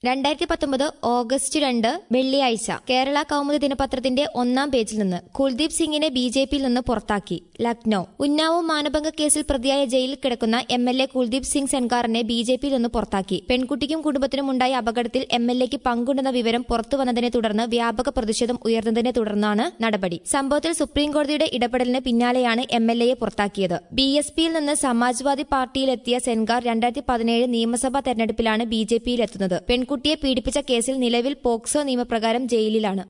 രണ്ടായിരത്തി പത്തൊമ്പത് ഓഗസ്റ്റ് രണ്ട് വെള്ളിയാഴ്ച കേരള കൗമുദി ദിനപത്രത്തിന്റെ ഒന്നാം പേജിൽ നിന്ന് കുൽദീപ് സിംഗിനെ ബി ജെ പിയിൽ നിന്ന് പുറത്താക്കി ലക്നൌ ഉന്നാവോ മാനഭംഗ കേസിൽ പ്രതിയായ ജയിലിൽ കിടക്കുന്ന M L A Kuldeep Singh സെൻകാറിനെ ബി ജെ പിയിൽ നിന്ന് പുറത്താക്കി പെൺകുട്ടിക്കും കുടുംബത്തിനും ഉണ്ടായ അപകടത്തിൽ എം എൽ എക്ക് പങ്കുണ്ടെന്ന വിവരം പുറത്തുവന്നതിനെ തുടർന്ന് വ്യാപക പ്രതിഷേധം ഉയർന്നതിനെ തുടർന്നാണ് നടപടി സംഭവത്തിൽ സുപ്രീംകോടതിയുടെ ഇടപെടലിന് പിന്നാലെയാണ് എം എൽ എയെ പുറത്താക്കിയത് ബി എസ് പിയിൽ നിന്ന് സമാജ്വാദി പാർട്ടിയിലെത്തിയ സെൻകാർ രണ്ടായിരത്തി പതിനേഴ് നിയമസഭാ തെരഞ്ഞെടുപ്പിലാണ് ബി ജെ പിയിലെത്തുന്നത് പെൺകുട്ടിയെ പീഡിപ്പിച്ച കേസിൽ നിലവിൽ പോക്സോ നിയമപ്രകാരം ജയിലിലാണ്